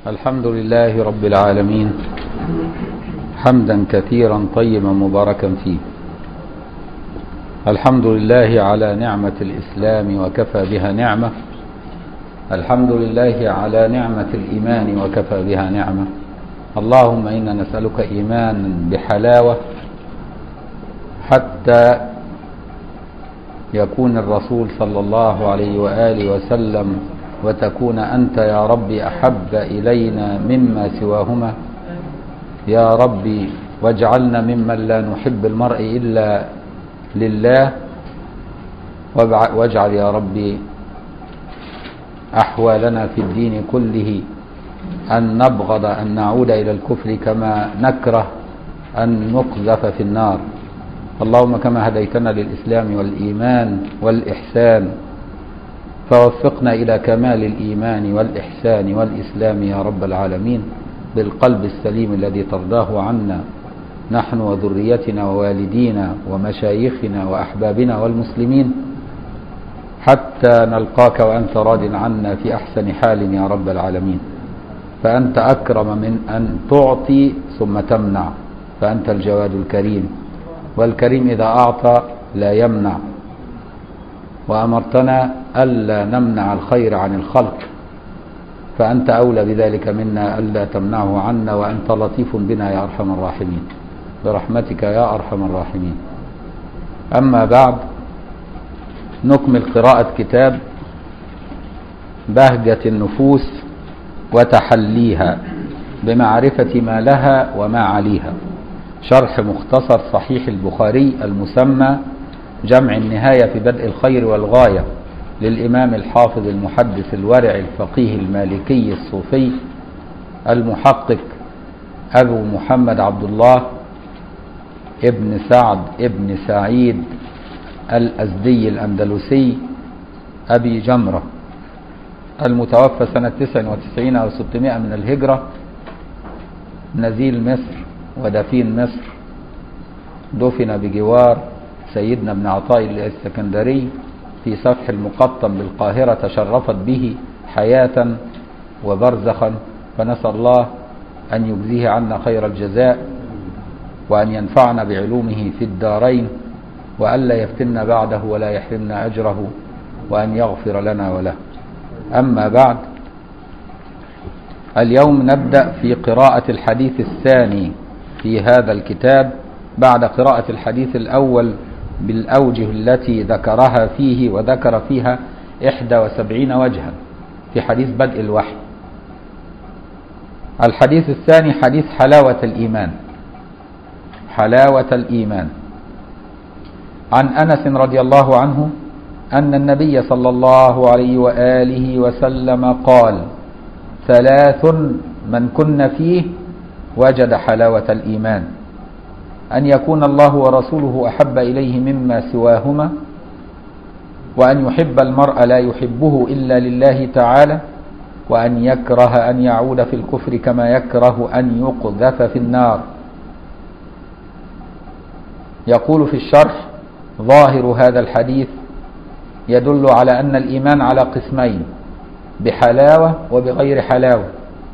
الحمد لله رب العالمين حمدا كثيرا طيبا مباركا فيه الحمد لله على نعمة الإسلام وكفى بها نعمة الحمد لله على نعمة الإيمان وكفى بها نعمة اللهم إنا نسألك إيمانا بحلاوة حتى يكون الرسول صلى الله عليه وآله وسلم وتكون أنت يا ربي أحب إلينا مما سواهما يا ربي واجعلنا ممن لا نحب المرء إلا لله واجعل يا ربي أحوالنا في الدين كله أن نبغض أن نعود إلى الكفر كما نكره أن نقذف في النار اللهم كما هديتنا للإسلام والإيمان والإحسان فوفقنا إلى كمال الإيمان والإحسان والإسلام يا رب العالمين بالقلب السليم الذي ترضاه عنا نحن وذريتنا ووالدينا ومشايخنا وأحبابنا والمسلمين حتى نلقاك وأنت راض عنا في أحسن حال يا رب العالمين فأنت أكرم من أن تعطي ثم تمنع فأنت الجواد الكريم والكريم إذا أعطى لا يمنع وأمرتنا ألا نمنع الخير عن الخلق فأنت أولى بذلك منا ألا تمنعه عنا وأنت لطيف بنا يا أرحم الراحمين برحمتك يا أرحم الراحمين أما بعد نكمل قراءة كتاب بهجة النفوس وتحليها بمعرفة ما لها وما عليها شرح مختصر صحيح البخاري المسمى جمع النهاية في بدء الخير والغاية للإمام الحافظ المحدث الورع الفقيه المالكي الصوفي المحقق أبو محمد عبد الله ابن سعد ابن سعيد الأزدي الأندلسي أبي جمرة المتوفى سنة 99 أو 600 من الهجرة نزيل مصر ودفين مصر دفن بجوار سيدنا ابن عطاء الاسكندري في سفح المقطم بالقاهرة تشرفت به حياة وبرزخا فنسأل الله أن يجزيه عنا خير الجزاء وأن ينفعنا بعلومه في الدارين وألا يفتنا بعده ولا يحرمنا أجره وأن يغفر لنا وله أما بعد اليوم نبدأ في قراءة الحديث الثاني في هذا الكتاب بعد قراءة الحديث الأول بالأوجه التي ذكرها فيه وذكر فيها إحدى وسبعين وجها في حديث بدء الوحي الحديث الثاني حديث حلاوة الإيمان حلاوة الإيمان عن أنس رضي الله عنه أن النبي صلى الله عليه وآله وسلم قال ثلاث من كن فيه وجد حلاوة الإيمان أن يكون الله ورسوله أحب إليه مما سواهما وأن يحب المرء لا يحبه إلا لله تعالى وأن يكره أن يعود في الكفر كما يكره أن يقذف في النار يقول في الشرح ظاهر هذا الحديث يدل على أن الإيمان على قسمين بحلاوة وبغير حلاوة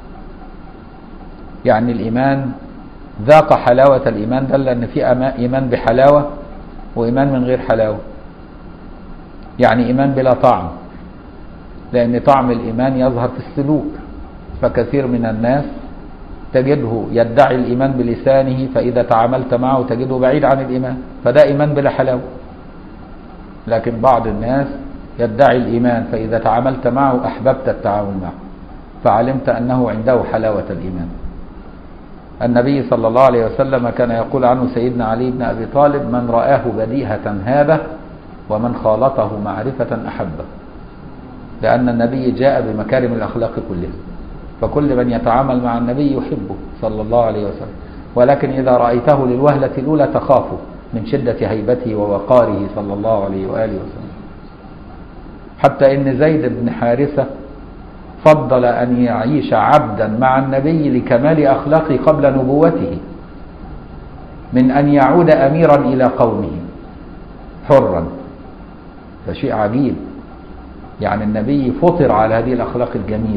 يعني الإيمان ذاق حلاوة الإيمان دل أن في إيمان بحلاوة وإيمان من غير حلاوة يعني إيمان بلا طعم لأن طعم الإيمان يظهر في السلوك فكثير من الناس تجده يدعي الإيمان بلسانه فإذا تعاملت معه تجده بعيد عن الإيمان فده إيمان بلا حلاوة لكن بعض الناس يدعي الإيمان فإذا تعاملت معه أحببت التعامل معه فعلمت أنه عنده حلاوة الإيمان النبي صلى الله عليه وسلم كان يقول عنه سيدنا علي بن أبي طالب من رآه بديهة هابه ومن خالطه معرفة أحبه لأن النبي جاء بمكارم الأخلاق كلها فكل من يتعامل مع النبي يحبه صلى الله عليه وسلم ولكن إذا رأيته للوهلة الأولى تخافه من شدة هيبته ووقاره صلى الله عليه وآله وسلم حتى إن زيد بن حارثة فضل أن يعيش عبدا مع النبي لكمال أخلاقه قبل نبوته من أن يعود أميرا إلى قومه حرا فشيء عجيب يعني النبي فطر على هذه الأخلاق الجميلة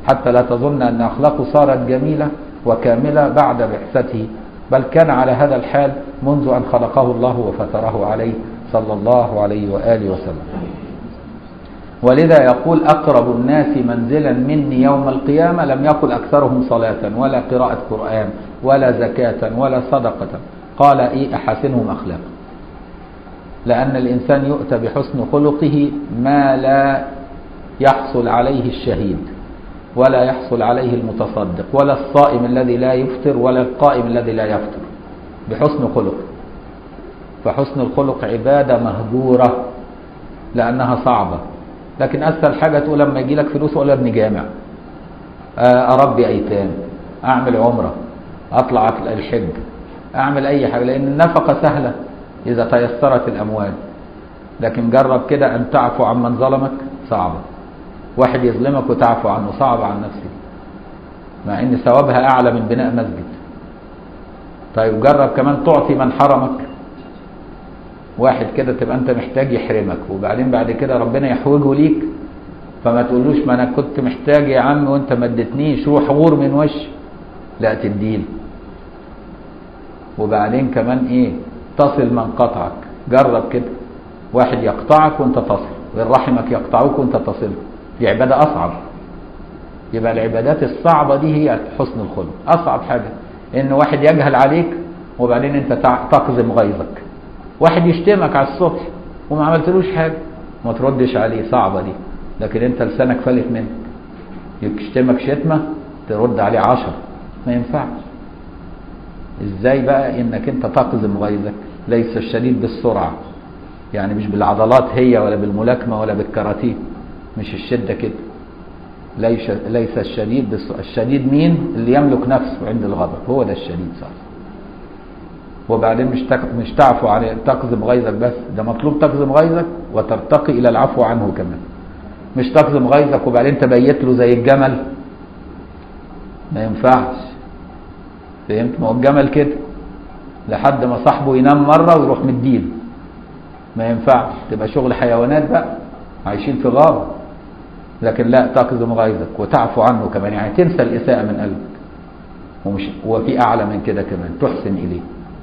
حتى لا تظن أن أخلاقه صارت جميلة وكاملة بعد بعثته بل كان على هذا الحال منذ أن خلقه الله وفتره عليه صلى الله عليه وآله وسلم ولذا يقول أقرب الناس منزلا مني يوم القيامة لم يقل أكثرهم صلاة ولا قراءة قرآن ولا زكاة ولا صدقة قال إيه أحسنهم أخلاقا لأن الإنسان يؤتى بحسن خلقه ما لا يحصل عليه الشهيد ولا يحصل عليه المتصدق ولا الصائم الذي لا يفطر ولا القائم الذي لا يفطر بحسن خلق فحسن الخلق عبادة مهجورة لأنها صعبة لكن أسهل حاجة تقول لما يجي لك فلوس ولا ابني جامع أربي أيتام أعمل عمرة أطلع الحج أعمل أي حاجة لأن النفقة سهلة إذا تيسرت الأموال لكن جرب كده أن تعفو عن من ظلمك صعبة واحد يظلمك وتعفو عنه صعب عن نفسك مع ان ثوابها اعلى من بناء مسجد طيب جرب كمان تعطي من حرمك واحد كده تبقى انت محتاج يحرمك وبعدين بعد كده ربنا يحوجه ليك فما تقولوش ما انا كنت محتاج يا عم وانت ما اديتنيش روح غور من وش لا تديله وبعدين كمان ايه تصل من قطعك جرب كده واحد يقطعك وانت تصل وإن رحمك يقطعوك وانت تصله دي عبادة أصعب يبقى العبادات الصعبة دي هي حسن الخلق أصعب حاجة إن واحد يجهل عليك وبعدين أنت تقزم غيظك واحد يشتمك على الصبح وما عملتلوش حاجة ما تردش عليه صعبة دي لكن أنت لسانك فلت منك يشتمك شتمة ترد عليه عشر ما ينفعش ازاي بقى انك انت تقزم غيظك ليس الشديد بالسرعة يعني مش بالعضلات هي ولا بالملاكمة ولا بالكاراتيه مش الشدة كده ليس ليس الشديد بس الشديد مين اللي يملك نفسه عند الغضب هو ده الشديد صح وبعدين مش تك... مش تعفو عليه تقزم غيظك بس ده مطلوب تقزم غيظك وترتقي الى العفو عنه كمان مش تقزم غيظك وبعدين تبيت له زي الجمل ما ينفعش فهمت ما هو الجمل كده لحد ما صاحبه ينام مره ويروح مديله ما ينفعش تبقى شغل حيوانات بقى عايشين في غابة لكن لا تقزم غيظك وتعفو عنه كمان يعني تنسى الإساءة من قلبك ومش وفي أعلى من كده كمان تحسن إليه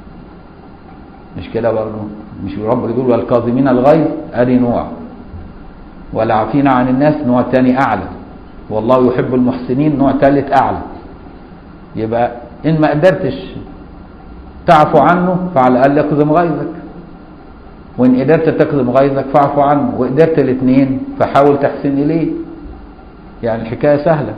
مش كده برضه مش رب يقول والكاظمين الغيظ ادي نوع والعافين عن الناس نوع تاني اعلى والله يحب المحسنين نوع ثالث اعلى يبقى ان ما قدرتش تعفو عنه فعلى الاقل يقزم غيظك وان قدرت تقزم غيظك فاعفو عنه وقدرت الاثنين فحاول تحسن اليه يعني الحكايه سهله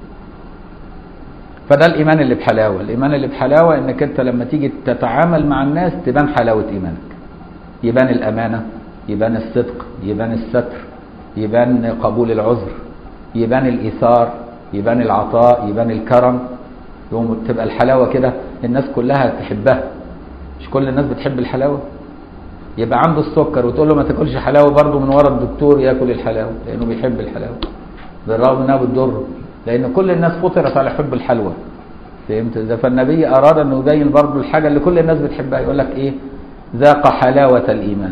فده الايمان اللي بحلاوه الايمان اللي بحلاوه انك انت لما تيجي تتعامل مع الناس تبان حلاوه ايمانك يبان الامانه يبان الصدق يبان الستر يبان قبول العذر يبان الايثار يبان العطاء يبان الكرم يوم تبقى الحلاوه كده الناس كلها تحبها مش كل الناس بتحب الحلاوه يبقى عنده السكر وتقول له ما تاكلش حلاوه برضه من ورا الدكتور ياكل الحلاوه لانه بيحب الحلاوه بالرغم انها بتضره لان كل الناس فطرت على حب الحلوى فهمت ازاي فالنبي اراد انه يبين برضه الحاجه اللي كل الناس بتحبها يقول لك ايه ذاق حلاوه الايمان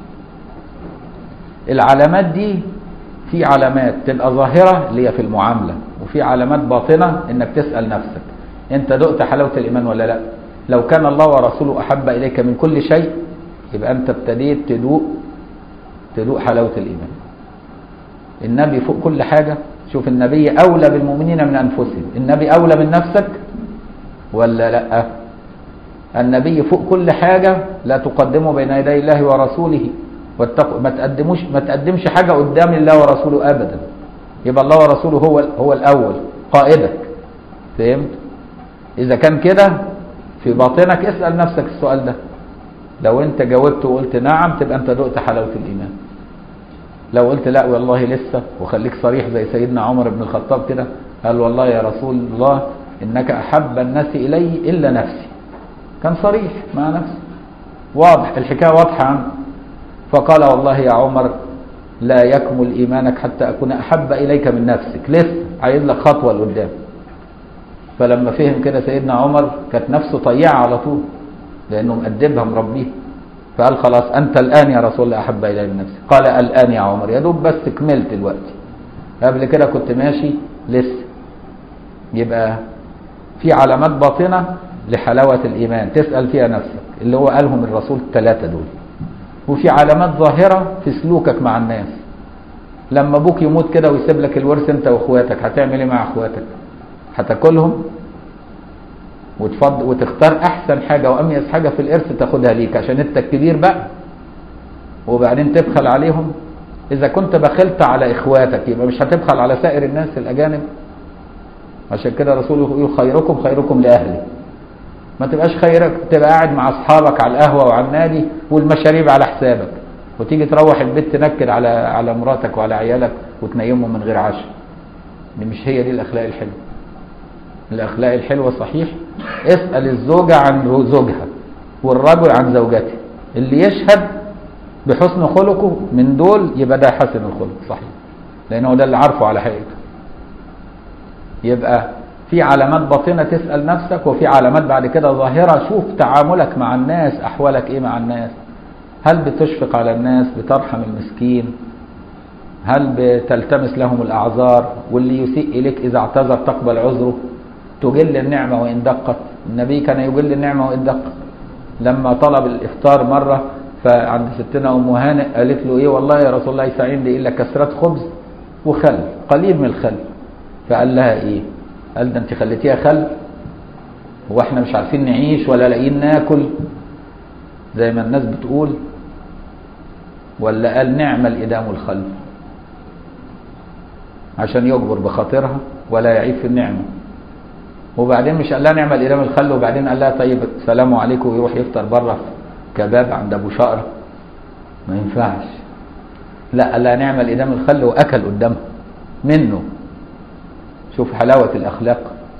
العلامات دي في علامات تبقى ظاهره اللي هي في المعامله وفي علامات باطنه انك تسال نفسك انت دقت حلاوه الايمان ولا لا لو كان الله ورسوله احب اليك من كل شيء يبقى انت ابتديت تدوق تدوق حلاوه الايمان النبي فوق كل حاجه شوف النبي اولى بالمؤمنين من انفسهم النبي اولى من نفسك ولا لا النبي فوق كل حاجه لا تقدموا بين يدي الله ورسوله واتقوا ما تقدموش ما تقدمش حاجه قدام الله ورسوله ابدا يبقى الله ورسوله هو هو الاول قائدك فهمت اذا كان كده في باطنك اسال نفسك السؤال ده لو انت جاوبت وقلت نعم تبقى انت دقت حلاوه الايمان لو قلت لا والله لسه وخليك صريح زي سيدنا عمر بن الخطاب كده قال والله يا رسول الله انك احب الناس الي الا نفسي كان صريح مع نفسه واضح الحكايه واضحه عنه فقال والله يا عمر لا يكمل ايمانك حتى اكون احب اليك من نفسك لسه عايز لك خطوه لقدام فلما فهم كده سيدنا عمر كانت نفسه طيعه على طول لانه مأدبها مربيها فقال خلاص انت الان يا رسول الله احب الي من نفسي قال الان يا عمر يا دوب بس كملت الوقت قبل كده كنت ماشي لسه يبقى في علامات باطنة لحلاوة الإيمان تسأل فيها نفسك اللي هو قالهم الرسول الثلاثة دول وفي علامات ظاهرة في سلوكك مع الناس لما ابوك يموت كده ويسيب لك الورث انت واخواتك هتعمل ايه مع اخواتك هتاكلهم وتفض وتختار احسن حاجه واميز حاجه في الارث تاخدها ليك عشان انت الكبير بقى وبعدين تبخل عليهم اذا كنت بخلت على اخواتك يبقى مش هتبخل على سائر الناس الاجانب عشان كده الرسول يقول خيركم خيركم لاهلي ما تبقاش خيرك تبقى قاعد مع اصحابك على القهوه وعلى النادي والمشاريب على حسابك وتيجي تروح البيت تنكد على على مراتك وعلى عيالك وتنيمهم من غير عشاء دي مش هي دي الاخلاق الحلوه الاخلاق الحلوه صحيح اسال الزوجه عن زوجها والرجل عن زوجته اللي يشهد بحسن خلقه من دول يبقى ده حسن الخلق صحيح لان هو ده اللي عارفه على حقيقته يبقى في علامات باطنه تسال نفسك وفي علامات بعد كده ظاهره شوف تعاملك مع الناس احوالك ايه مع الناس هل بتشفق على الناس بترحم المسكين هل بتلتمس لهم الاعذار واللي يسيء اليك اذا اعتذر تقبل عذره تجل النعمه وان دقت النبي كان يجل النعمه وان دقت لما طلب الافطار مره فعند ستنا ام هانئ قالت له ايه والله يا رسول الله ليس عندي الا كسرات خبز وخل قليل من الخل فقال لها ايه قال ده انت خليتيها خل هو احنا مش عارفين نعيش ولا لاقيين ناكل زي ما الناس بتقول ولا قال نعم الإدام الخل عشان يجبر بخاطرها ولا يعيب في النعمة وبعدين مش قال لها نعم الإدام الخل وبعدين قال لها طيب السلام عليكم ويروح يفطر بره كباب عند أبو شقرة ما ينفعش لا قال لها نعم الإدام الخل وأكل قدامها منه شوف حلاوة الأخلاق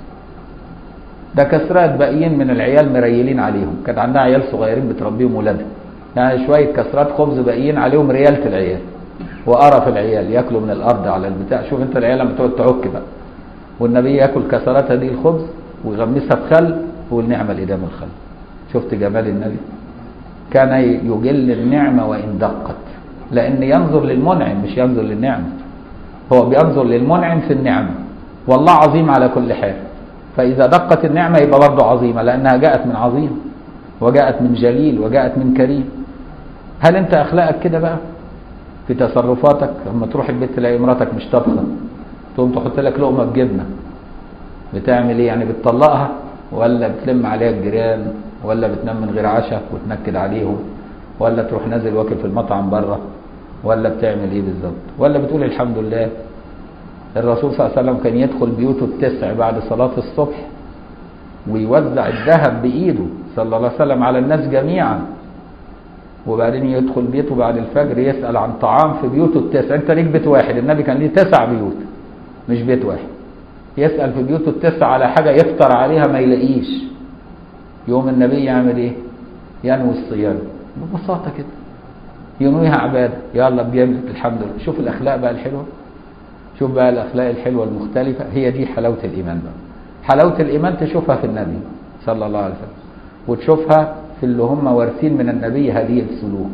ده كسرات باقيين من العيال مريلين عليهم كانت عندها عيال صغيرين بتربيهم ولادها يعني شويه كسرات خبز باقيين عليهم رياله العيال وقرف العيال ياكلوا من الارض على البتاع شوف انت العيال لما تقعد تعك بقى والنبي ياكل كسرات هذه الخبز ويغمسها بخل ويقول نعم الادام الخل شفت جمال النبي كان يجل النعمه وان دقت لان ينظر للمنعم مش ينظر للنعمه هو بينظر للمنعم في النعمه والله عظيم على كل حال فإذا دقت النعمة يبقى برضه عظيمة لأنها جاءت من عظيم وجاءت من جليل وجاءت من كريم هل أنت أخلاقك كده بقى في تصرفاتك لما تروح البيت تلاقي مراتك مش طابخة تقوم تحط لك لقمة بجبنة بتعمل إيه يعني بتطلقها ولا بتلم عليها الجيران ولا بتنام من غير عشاء وتنكد عليهم ولا تروح نازل واكل في المطعم بره ولا بتعمل ايه بالظبط ولا بتقول الحمد لله الرسول صلى الله عليه وسلم كان يدخل بيوته التسع بعد صلاة الصبح ويوزع الذهب بإيده صلى الله عليه وسلم على الناس جميعا وبعدين يدخل بيته بعد الفجر يسأل عن طعام في بيوته التسع انت ليك بيت واحد النبي كان ليه تسع بيوت مش بيت واحد يسأل في بيوته التسع على حاجة يفطر عليها ما يلاقيش يوم النبي يعمل ايه ينوي الصيام ببساطة كده ينويها عبادة يلا بيملك الحمد لله شوف الأخلاق بقى الحلوة شوف بقى الأخلاق الحلوة المختلفة هي دي حلاوة الإيمان بقى حلاوة الإيمان تشوفها في النبي صلى الله عليه وسلم وتشوفها في اللي هم وارثين من النبي هذه السلوك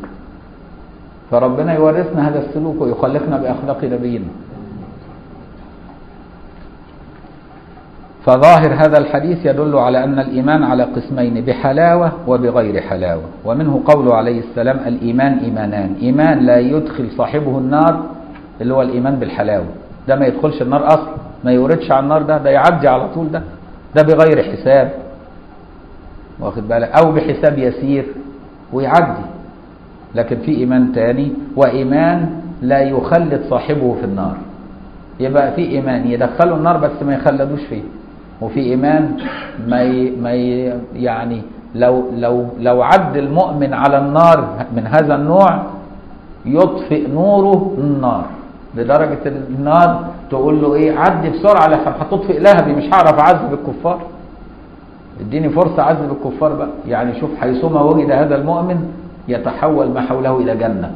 فربنا يورثنا هذا السلوك ويخلقنا بأخلاق نبينا فظاهر هذا الحديث يدل على أن الإيمان على قسمين بحلاوة وبغير حلاوة ومنه قوله عليه السلام الإيمان إيمانان إيمان لا يدخل صاحبه النار اللي هو الإيمان بالحلاوة ده ما يدخلش النار أصلا ما يوردش على النار ده ده يعدي على طول ده ده بغير حساب واخد بالك أو بحساب يسير ويعدي لكن في إيمان تاني وإيمان لا يخلد صاحبه في النار يبقى في إيمان يدخله النار بس ما يخلدوش فيه وفي ايمان ما ي... ما ي... يعني لو لو لو عد المؤمن على النار من هذا النوع يطفئ نوره النار لدرجه النار تقول له ايه عدي بسرعه لحسن هتطفئ لهبي مش هعرف اعذب الكفار اديني فرصه اعذب الكفار بقى يعني شوف حيثما وجد هذا المؤمن يتحول ما حوله الى جنه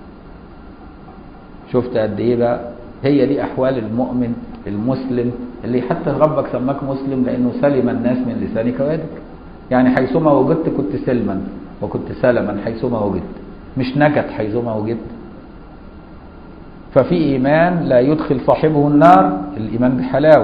شفت قد ايه بقى هي دي احوال المؤمن المسلم اللي حتى ربك سماك مسلم لانه سلم الناس من لسانك ويدك يعني حيثما وجدت كنت سلما وكنت سلما حيثما وجدت مش نجت حيثما وجدت ففي ايمان لا يدخل صاحبه النار الايمان بحلاوه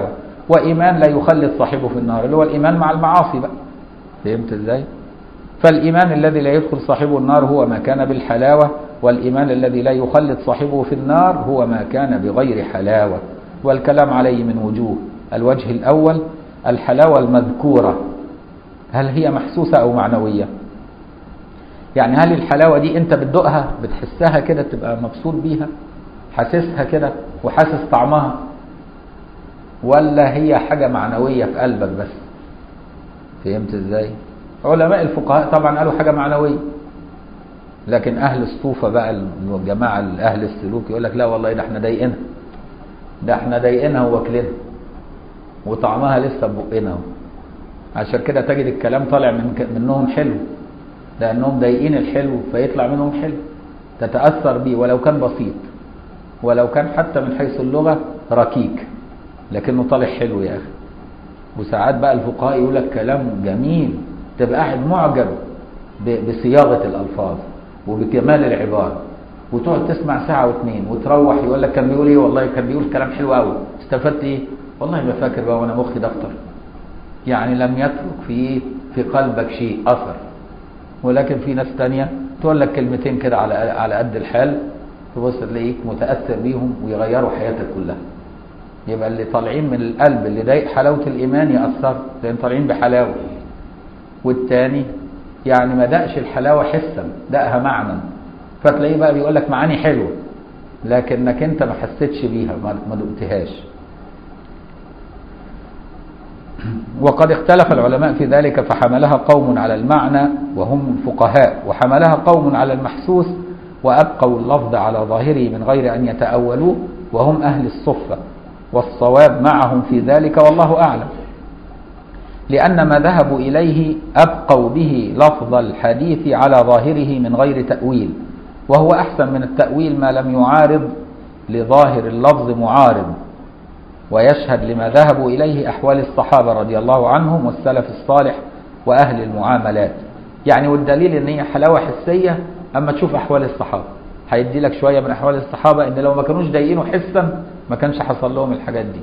وإيمان لا يخلد صاحبه في النار اللي هو الإيمان مع المعاصي بقى فهمت إزاي؟ فالإيمان الذي لا يدخل صاحبه النار هو ما كان بالحلاوة والإيمان الذي لا يخلد صاحبه في النار هو ما كان بغير حلاوة والكلام عليه من وجوه الوجه الأول الحلاوة المذكورة هل هي محسوسة أو معنوية يعني هل الحلاوة دي أنت بتدوقها بتحسها كده تبقى مبسوط بيها حاسسها كده وحاسس طعمها ولا هي حاجة معنوية في قلبك بس فهمت ازاي علماء الفقهاء طبعا قالوا حاجة معنوية لكن اهل الصوفة بقى الجماعة اهل السلوك يقول لك لا والله ده احنا ضايقينها ده احنا ضايقينها واكلينها وطعمها لسه ببقنا عشان كده تجد الكلام طالع من منهم حلو لانهم ضايقين الحلو فيطلع منهم حلو تتاثر بيه ولو كان بسيط ولو كان حتى من حيث اللغه ركيك لكنه طالع حلو يا اخي وساعات بقى الفقهاء يقول لك كلام جميل تبقى قاعد معجب بصياغه الالفاظ وبكمال العباره وتقعد تسمع ساعه واثنين وتروح يقول لك كان بيقول ايه والله كان بيقول كلام حلو قوي استفدت ايه والله ما فاكر بقى وانا مخي دفتر يعني لم يترك في في قلبك شيء اثر ولكن في ناس تانية تقول لك كلمتين كده على على قد الحال تبص تلاقيك متاثر بيهم ويغيروا حياتك كلها يبقى اللي طالعين من القلب اللي ضايق حلاوه الايمان ياثر لان طالعين بحلاوه والتاني يعني ما دقش الحلاوه حسا دقها معنى فتلاقيه بقى بيقول لك معاني حلوه لكنك انت ما حسيتش بيها ما دقتهاش وقد اختلف العلماء في ذلك فحملها قوم على المعنى وهم الفقهاء وحملها قوم على المحسوس وأبقوا اللفظ على ظاهره من غير أن يتأولوه وهم أهل الصفة والصواب معهم في ذلك والله أعلم لأن ما ذهبوا إليه أبقوا به لفظ الحديث على ظاهره من غير تأويل وهو أحسن من التأويل ما لم يعارض لظاهر اللفظ معارض ويشهد لما ذهبوا إليه أحوال الصحابة رضي الله عنهم والسلف الصالح وأهل المعاملات يعني والدليل أن هي حلاوة حسية أما تشوف أحوال الصحابة هيدي لك شوية من أحوال الصحابة إن لو ما كانوش ضايقينه حسا ما كانش حصل لهم الحاجات دي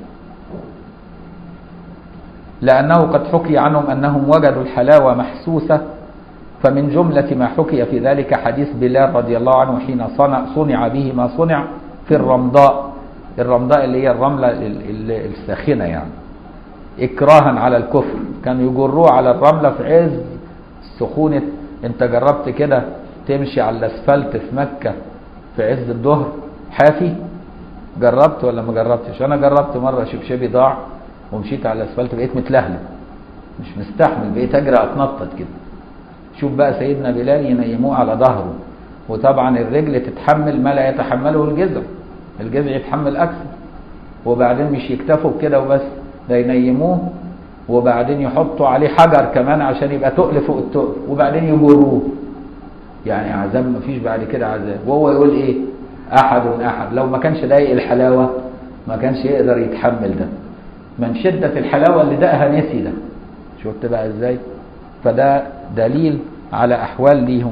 لأنه قد حكي عنهم أنهم وجدوا الحلاوة محسوسة فمن جملة ما حكي في ذلك حديث بلال رضي الله عنه حين صنع, صنع به ما صنع في الرمضاء الرمضاء اللي هي الرملة الساخنة يعني إكراها على الكفر كانوا يجروه على الرملة في عز سخونة انت جربت كده تمشي على الاسفلت في مكة في عز الظهر حافي جربت ولا ما جربتش انا جربت مرة شبشبي ضاع ومشيت على الاسفلت بقيت متلهلب مش مستحمل بقيت اجري اتنطط كده شوف بقى سيدنا بلال ينيموه على ظهره وطبعا الرجل تتحمل ما لا يتحمله الجذع الجذع يتحمل اكثر وبعدين مش يكتفوا بكده وبس ده ينيموه وبعدين يحطوا عليه حجر كمان عشان يبقى تقل فوق التقل وبعدين يجروه يعني عذاب ما فيش بعد كده عذاب وهو يقول ايه احد احد لو ما كانش ضايق الحلاوه ما كانش يقدر يتحمل ده من شده الحلاوه اللي دقها نسي ده شفت بقى ازاي فده دليل على احوال ليهم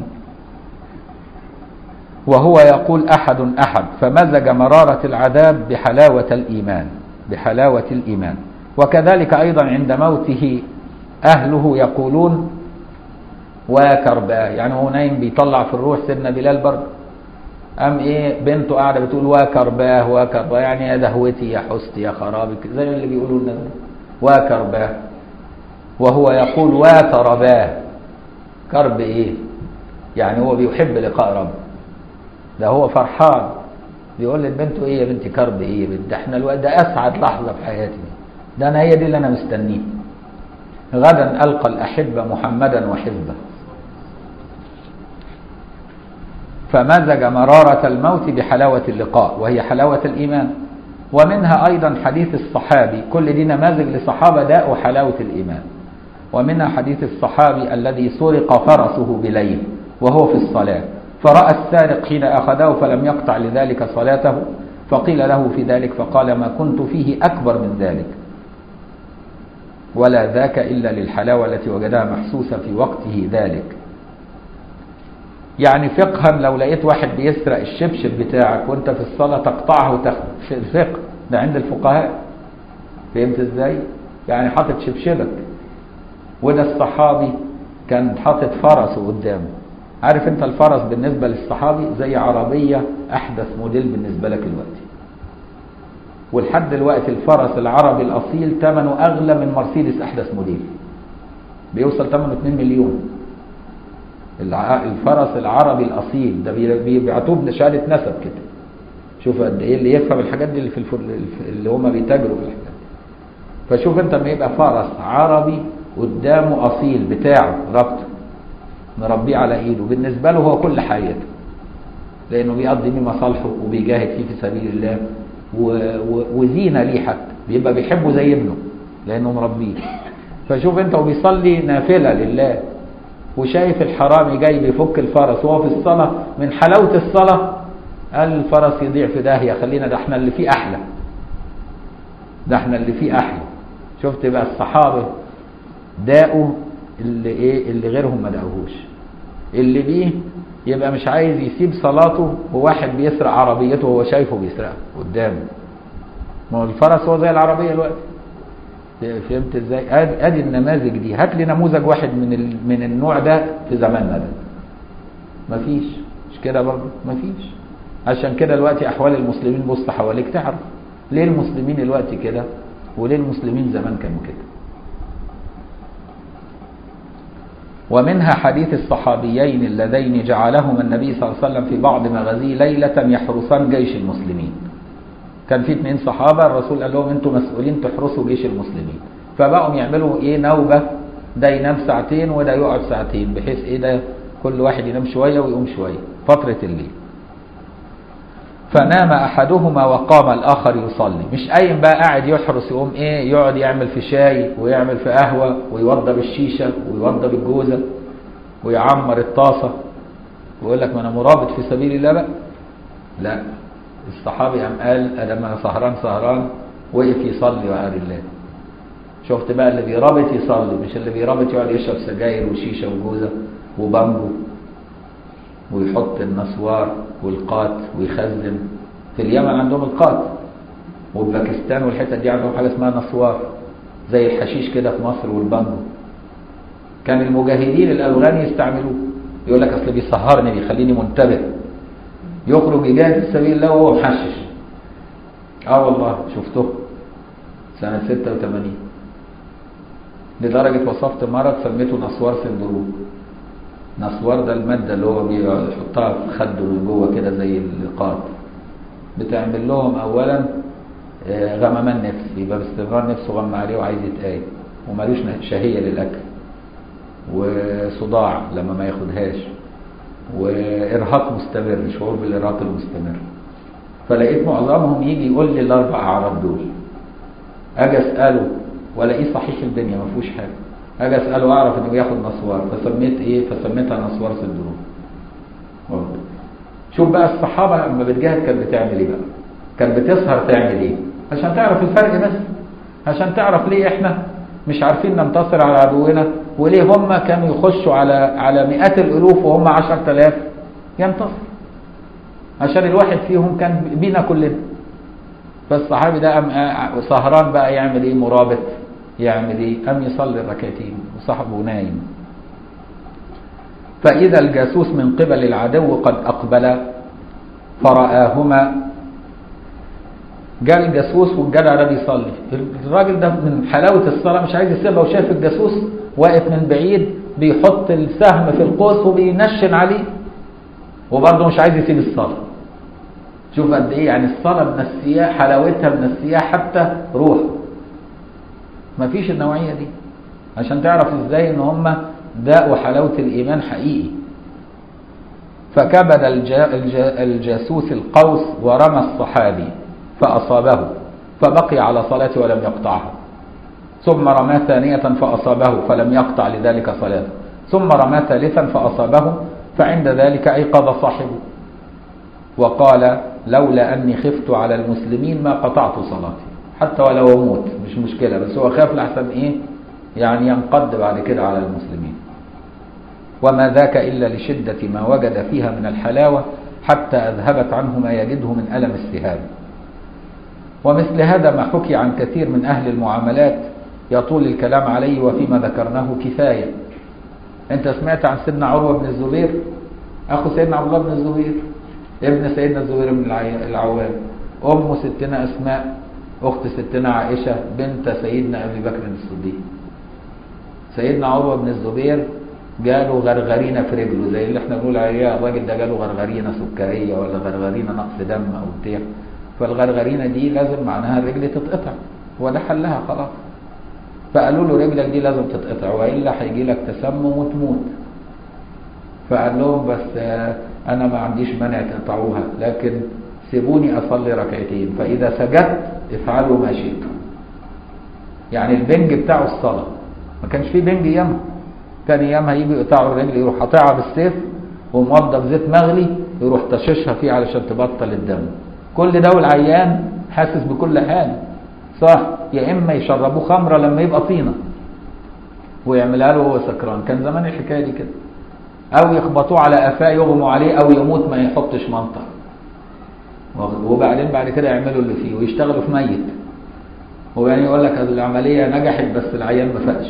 وهو يقول احد احد فمزج مراره العذاب بحلاوه الايمان بحلاوه الايمان وكذلك ايضا عند موته اهله يقولون وكرباه يعني هو نايم بيطلع في الروح سيدنا بلال برضه قام ايه بنته قاعده بتقول وكرباه وكرباه يعني يا دهوتي يا حستي يا خرابك زي اللي بيقولوا لنا وكرباه وهو يقول وترباه كرب ايه يعني هو بيحب لقاء رب ده هو فرحان بيقول لبنته ايه يا بنتي كرب ايه يا بنتي ده احنا الوقت ده اسعد لحظه في حياتي ده انا هي دي اللي انا مستنيه غدا القى الاحبه محمدا وحزبه فمزج مرارة الموت بحلاوة اللقاء وهي حلاوة الإيمان ومنها أيضا حديث الصحابي كل دي نماذج لصحابة داءوا حلاوة الإيمان ومنها حديث الصحابي الذي سرق فرسه بليل وهو في الصلاة فرأى السارق حين أخذه فلم يقطع لذلك صلاته فقيل له في ذلك فقال ما كنت فيه أكبر من ذلك ولا ذاك إلا للحلاوة التي وجدها محسوسة في وقته ذلك يعني فقها لو لقيت واحد بيسرق الشبشب بتاعك وانت في الصلاة تقطعه وتاخده فقه ده عند الفقهاء فهمت ازاي يعني حاطط شبشبك وده الصحابي كان حاطط فرسه قدامه عارف انت الفرس بالنسبة للصحابي زي عربية احدث موديل بالنسبة لك دلوقتي ولحد دلوقتي الفرس العربي الاصيل ثمنه اغلى من مرسيدس احدث موديل بيوصل ثمنه 2 مليون الع- الفرس العربي الاصيل ده بي- بيبعتوه بشهاده نسب كده شوف قد ايه اللي يفهم الحاجات دي اللي في الفر... اللي هم بيتاجروا في الحاجات دي فشوف انت لما يبقى فرس عربي قدامه اصيل بتاعه ربطه مربيه على ايده بالنسبه له هو كل حياته لانه بيقضي بيه مصالحه وبيجاهد فيه في سبيل الله و... و... وزينه ليه حتى بيبقى بيحبه زي ابنه لانه مربيه فشوف انت وبيصلي نافله لله وشايف الحرامي جاي بيفك الفرس وهو في الصلاه من حلاوه الصلاه قال الفرس يضيع في داهيه خلينا ده احنا اللي فيه احلى ده احنا اللي فيه احلى شفت بقى الصحابه داقوا اللي ايه اللي غيرهم ما داقوهوش اللي بيه يبقى مش عايز يسيب صلاته وواحد بيسرق عربيته وهو شايفه بيسرقها قدامه ما هو الفرس هو زي العربيه دلوقتي فهمت ازاي ادي ادي النماذج دي هات لي نموذج واحد من ال... من النوع ده في زماننا ده مفيش مش كده برضه مفيش عشان كده دلوقتي احوال المسلمين بص حواليك تعرف ليه المسلمين دلوقتي كده وليه المسلمين زمان كانوا كده ومنها حديث الصحابيين اللذين جعلهما النبي صلى الله عليه وسلم في بعض مغازيه ليلة يحرسان جيش المسلمين كان في اثنين صحابة الرسول قال لهم انتم مسؤولين تحرسوا جيش المسلمين فبقوا يعملوا ايه نوبة ده ينام ساعتين وده يقعد ساعتين بحيث ايه ده كل واحد ينام شوية ويقوم شوية فترة الليل فنام احدهما وقام الاخر يصلي مش قايم بقى قاعد يحرس يقوم ايه يقعد يعمل في شاي ويعمل في قهوه ويوضب الشيشه ويوضب الجوزه ويعمر الطاسه ويقول لك ما انا مرابط في سبيل الله بقى لا الصحابي قام قال لما انا سهران سهران وقف يصلي بقى لله شفت بقى اللي بيرابط يصلي مش اللي بيرابط يقعد يشرب سجاير وشيشه وجوزه وبانجو ويحط النسوار والقات ويخزن في اليمن عندهم القات وباكستان والحتت دي عندهم حاجه اسمها نسوار زي الحشيش كده في مصر والبانجو كان المجاهدين الافغان يستعملوه يقول لك اصل بيسهرني بيخليني منتبه يخرج يجاهد في سبيل الله وهو محشش اه والله شفته سنه 86 لدرجه وصفت مرض سميته نسوار سندروم نسوار ده المادة اللي هو بيحطها في خده من جوه كده زي اللقاط بتعمل لهم أولا غممان نفس يبقى باستمرار نفسه غم عليه وعايز يتقايم ومالوش شهية للأكل وصداع لما ما ياخدهاش وإرهاق مستمر شعور بالإرهاق المستمر فلقيت معظمهم يجي يقول لي الأربع أعراض دول أجي أسأله ولاقيه صحيح الدنيا ما فيهوش حاجة اجي اساله اعرف انه بياخد نسوار فسميت ايه فسميتها نسوار سندروم شوف بقى الصحابه لما بتجاهد كانت بتعمل ايه بقى كانت بتسهر تعمل ايه عشان تعرف الفرق بس عشان تعرف ليه احنا مش عارفين ننتصر على عدونا وليه هم كانوا يخشوا على على مئات الالوف وهم 10000 ينتصر عشان الواحد فيهم كان بينا كلنا فالصحابي ده قام سهران بقى يعمل ايه مرابط يعمل ايه قام يصلي الركعتين وصاحبه نايم فاذا الجاسوس من قبل العدو قد اقبل فرآهما جاء الجاسوس والجدع ده بيصلي الراجل ده من حلاوة الصلاة مش عايز يسيبها وشايف الجاسوس واقف من بعيد بيحط السهم في القوس وبينشن عليه وبرضه مش عايز يسيب الصلاة شوف قد ايه يعني الصلاة من السياح حلاوتها من السياح حتى روح ما فيش النوعية دي عشان تعرف ازاي ان هم داقوا حلاوة الايمان حقيقي فكبد الجا الجا الجاسوس القوس ورمى الصحابي فأصابه فبقي على صلاته ولم يقطعها ثم رمى ثانية فأصابه فلم يقطع لذلك صلاته ثم رمى ثالثا فأصابه فعند ذلك أيقظ صاحبه وقال لولا أني خفت على المسلمين ما قطعت صلاتي حتى ولو أموت مش مشكلة بس هو خاف لحسن إيه يعني ينقض بعد كده على المسلمين وما ذاك إلا لشدة ما وجد فيها من الحلاوة حتى أذهبت عنه ما يجده من ألم السهام ومثل هذا ما حكي عن كثير من أهل المعاملات يطول الكلام عليه وفيما ذكرناه كفاية أنت سمعت عن سيدنا عروة بن الزبير أخو سيدنا عبد الله بن الزبير ابن سيدنا الزبير بن العوام أم ستنا أسماء أخت ستنا عائشة بنت سيدنا أبي بكر الصديق سيدنا عروة بن الزبير جاله غرغرينة في رجله زي اللي احنا بنقول عليها الراجل ده جاله غرغرينة سكرية ولا غرغرينة نقص دم أو بتاع فالغرغرينة دي لازم معناها الرجل تتقطع وده حلها خلاص فقالوا له رجلك دي لازم تتقطع والا هيجي لك تسمم وتموت فقال لهم بس انا ما عنديش مانع تقطعوها لكن سيبوني اصلي ركعتين فاذا سجدت افعلوا ما شئتم يعني البنج بتاعه الصلاه ما كانش فيه بنج ايامها كان ايامها يجي يقطعوا الرجل يروح قاطعها بالسيف وموضب زيت مغلي يروح طششها فيه علشان تبطل الدم كل ده والعيان حاسس بكل حاجه صح يا اما يشربوه خمره لما يبقى طينه ويعملها له وهو سكران كان زمان الحكايه دي كده او يخبطوه على قفاه يغموا عليه او يموت ما يحطش منطق وبعدين بعد كده يعملوا اللي فيه ويشتغلوا في ميت وبعدين يقول لك العمليه نجحت بس العيان ما فاقش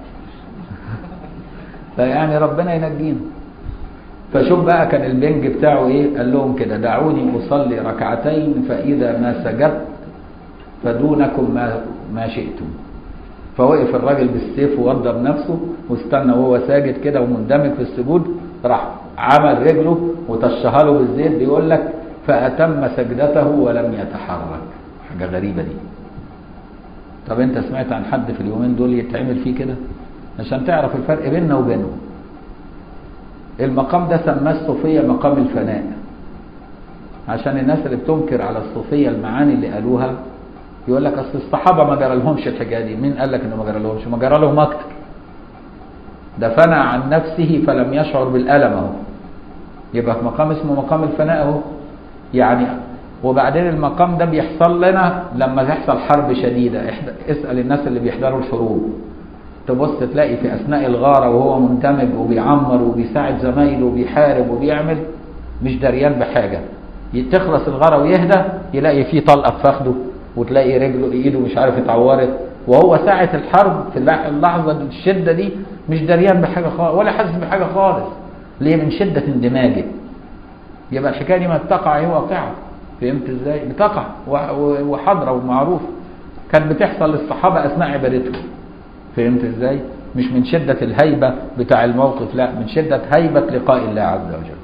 فيعني ربنا ينجينا فشوف بقى كان البنج بتاعه ايه قال لهم كده دعوني اصلي ركعتين فاذا ما سجدت فدونكم ما ما شئتم فوقف الراجل بالسيف ووضب نفسه واستنى وهو ساجد كده ومندمج في السجود راح عمل رجله وطشها له بالزيت بيقول لك فأتم سجدته ولم يتحرك حاجة غريبة دي طب انت سمعت عن حد في اليومين دول يتعمل فيه كده عشان تعرف الفرق بيننا وبينه المقام ده سماه الصوفية مقام الفناء عشان الناس اللي بتنكر على الصوفية المعاني اللي قالوها يقول لك اصل الصحابه ما جرى لهمش الحكايه دي مين قال لك انه ما جرى لهمش ما جرى لهم اكتر ده فنى عن نفسه فلم يشعر بالالم اهو يبقى في مقام اسمه مقام الفناء اهو يعني وبعدين المقام ده بيحصل لنا لما تحصل حرب شديده اسال الناس اللي بيحضروا الحروب تبص تلاقي في اثناء الغاره وهو مندمج وبيعمر وبيساعد زمايله وبيحارب وبيعمل مش دريان بحاجه تخلص الغاره ويهدى يلاقي فيه طلقه في فخده وتلاقي رجله ايده مش عارف اتعورت وهو ساعة الحرب في اللحظة الشدة دي مش دريان بحاجة خالص ولا حاسس بحاجة خالص ليه من شدة اندماجه يبقى الحكاية دي ما بتقع هي واقعة فهمت ازاي بتقع وحاضرة ومعروفة كانت بتحصل للصحابة اثناء عبادتهم فهمت ازاي مش من شدة الهيبة بتاع الموقف لا من شدة هيبة لقاء الله عز وجل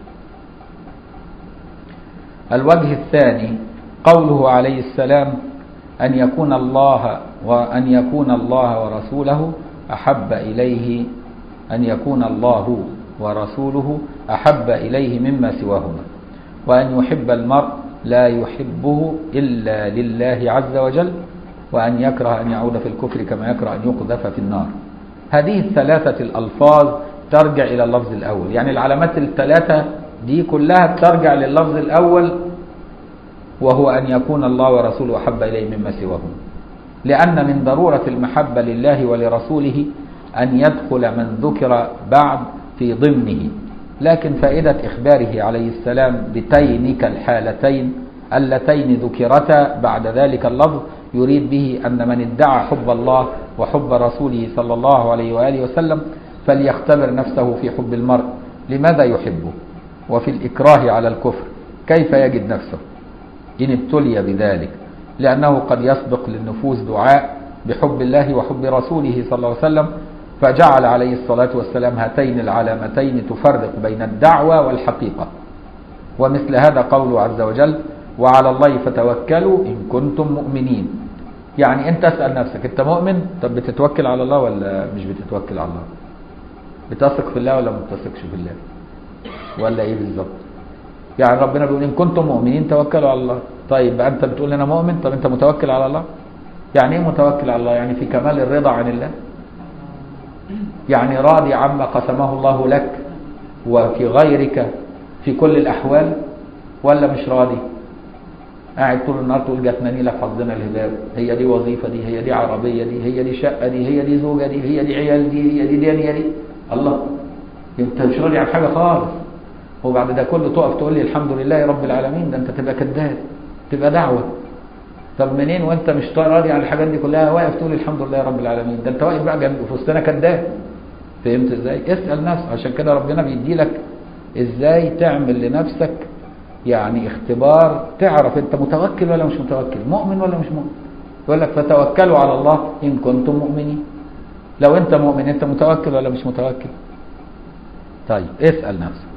الوجه الثاني قوله عليه السلام أن يكون الله وأن يكون الله ورسوله أحب إليه أن يكون الله ورسوله أحب إليه مما سواهما وأن يحب المرء لا يحبه إلا لله عز وجل وأن يكره أن يعود في الكفر كما يكره أن يقذف في النار هذه الثلاثة الألفاظ ترجع إلى اللفظ الأول يعني العلامات الثلاثة دي كلها ترجع لللفظ الأول وهو أن يكون الله ورسوله أحب إليه مما سواهما لأن من ضرورة المحبة لله ولرسوله أن يدخل من ذكر بعد في ضمنه لكن فائدة إخباره عليه السلام بتينك الحالتين اللتين ذكرتا بعد ذلك اللفظ يريد به أن من ادعى حب الله وحب رسوله صلى الله عليه وآله وسلم فليختبر نفسه في حب المرء لماذا يحبه وفي الإكراه على الكفر كيف يجد نفسه إن ابتلي بذلك لأنه قد يسبق للنفوس دعاء بحب الله وحب رسوله صلى الله عليه وسلم فجعل عليه الصلاة والسلام هاتين العلامتين تفرق بين الدعوة والحقيقة ومثل هذا قوله عز وجل وعلى الله فتوكلوا إن كنتم مؤمنين يعني أنت اسأل نفسك أنت مؤمن طب بتتوكل على الله ولا مش بتتوكل على الله بتثق في الله ولا ما بتثقش في الله ولا ايه بالظبط يعني ربنا بيقول ان كنتم مؤمنين توكلوا على الله طيب بقى انت بتقول انا مؤمن طب انت متوكل على الله يعني ايه متوكل على الله يعني في كمال الرضا عن الله يعني راضي عما قسمه الله لك وفي غيرك في كل الاحوال ولا مش راضي قاعد طول النهار تقول جاتني لك حظنا الهباب هي دي وظيفه دي هي دي عربيه دي هي دي شقه دي هي دي زوجه دي هي دي عيال دي هي دي دنيا دي الله انت مش راضي عن حاجه خالص وبعد ده كله تقف تقول لي الحمد لله رب العالمين ده انت تبقى كذاب تبقى دعوه طب منين وانت مش راضي عن الحاجات دي كلها واقف تقول الحمد لله رب العالمين ده انت واقف بقى جنب في وسطنا كذاب فهمت ازاي اسال نفسك عشان كده ربنا بيدي لك ازاي تعمل لنفسك يعني اختبار تعرف انت متوكل ولا مش متوكل مؤمن ولا مش مؤمن يقول لك فتوكلوا على الله ان كنتم مؤمنين لو انت مؤمن انت متوكل ولا مش متوكل طيب اسال نفسك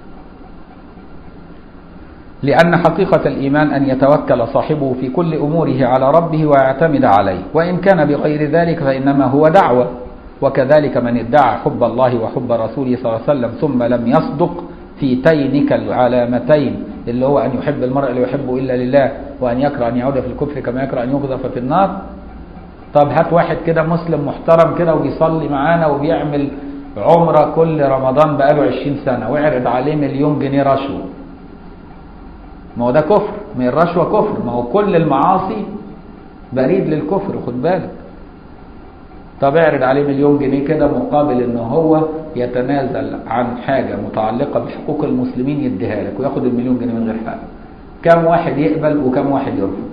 لأن حقيقة الإيمان أن يتوكل صاحبه في كل أموره على ربه ويعتمد عليه وإن كان بغير ذلك فإنما هو دعوة وكذلك من ادعى حب الله وحب رسوله صلى الله عليه وسلم ثم لم يصدق في تينك العلامتين اللي هو أن يحب المرء لا يحبه إلا لله وأن يكره أن يعود في الكفر كما يكره أن يقذف في النار طب هات واحد كده مسلم محترم كده وبيصلي معانا وبيعمل عمرة كل رمضان بقاله 20 سنة ويعرض عليه مليون جنيه رشوة ما هو ده كفر ما هي الرشوة كفر ما هو كل المعاصي بريد للكفر خد بالك طب اعرض عليه مليون جنيه كده مقابل ان هو يتنازل عن حاجة متعلقة بحقوق المسلمين يديها لك وياخد المليون جنيه من غير حق كم واحد يقبل وكم واحد يرفض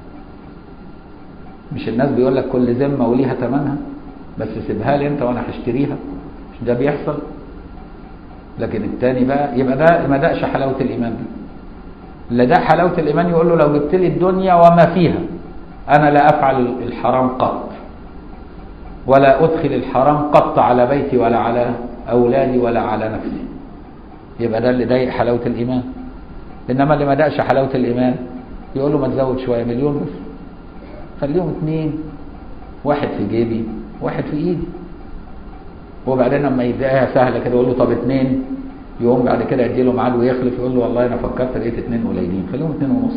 مش الناس بيقول لك كل ذمة وليها ثمنها بس سيبها لي انت وانا هشتريها مش ده بيحصل لكن التاني بقى يبقى ده ما دقش حلاوة الإيمان دي اللي ده حلاوة الإيمان يقول له لو جبت لي الدنيا وما فيها أنا لا أفعل الحرام قط ولا أدخل الحرام قط على بيتي ولا على أولادي ولا على نفسي يبقى ده اللي ضايق حلاوة الإيمان إنما اللي ما دقش حلاوة الإيمان يقول له ما تزود شوية مليون بس خليهم اتنين واحد في جيبي واحد في إيدي وبعدين لما يلاقيها سهلة كده يقول له طب اتنين يقوم بعد كده يدي له ميعاد ويخلف يقول له والله انا فكرت لقيت اتنين قليلين خليهم اتنين ونص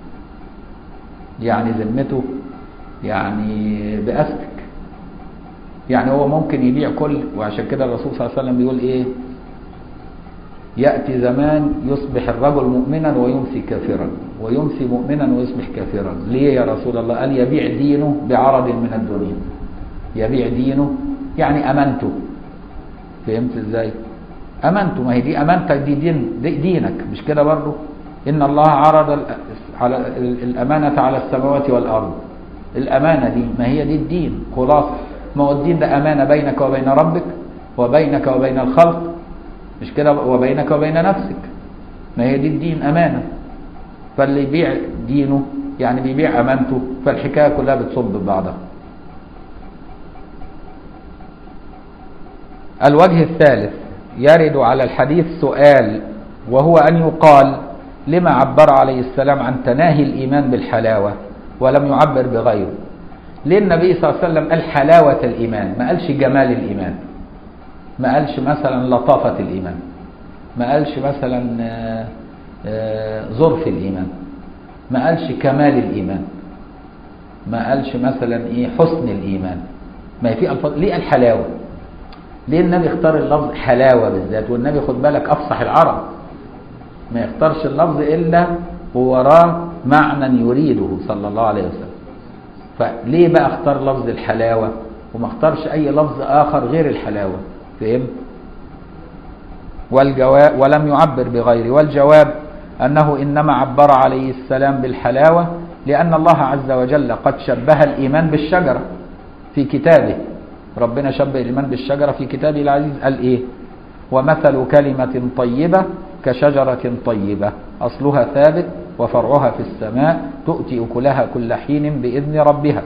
يعني ذمته يعني باستك يعني هو ممكن يبيع كل وعشان كده الرسول صلى الله عليه وسلم بيقول ايه يأتي زمان يصبح الرجل مؤمنا ويمسي كافرا ويمسي مؤمنا ويصبح كافرا ليه يا رسول الله قال يبيع دينه بعرض من الدنيا يبيع دينه يعني امنته فهمت ازاي امنته ما هي دي امانتك دي دين دي دينك مش كده برضه ان الله عرض على الامانه على السماوات والارض الامانه دي ما هي دي الدين خلاصه ما هو الدين ده امانه بينك وبين ربك وبينك وبين الخلق مش كده وبينك وبين نفسك ما هي دي الدين امانه فاللي يبيع دينه يعني بيبيع امانته فالحكايه كلها بتصب ببعضها الوجه الثالث يرد على الحديث سؤال وهو أن يقال لما عبر عليه السلام عن تناهي الإيمان بالحلاوة ولم يعبر بغيره ليه النبي صلى الله عليه وسلم قال حلاوة الإيمان ما قالش جمال الإيمان ما قالش مثلا لطافة الإيمان ما قالش مثلا ظرف الإيمان ما قالش كمال الإيمان ما قالش مثلا إيه حسن الإيمان ما هي في ألفاظ ليه الحلاوة ليه النبي اختار اللفظ حلاوة بالذات والنبي خد بالك أفصح العرب ما يختارش اللفظ إلا ووراه معنى يريده صلى الله عليه وسلم فليه بقى اختار لفظ الحلاوة وما اختارش أي لفظ آخر غير الحلاوة فهمت والجواب ولم يعبر بغيره والجواب أنه إنما عبر عليه السلام بالحلاوة لأن الله عز وجل قد شبه الإيمان بالشجرة في كتابه ربنا شبه الإيمان بالشجرة في كتابه العزيز قال إيه ومثل كلمة طيبة كشجرة طيبة أصلها ثابت وفرعها في السماء تؤتي أكلها كل حين بإذن ربها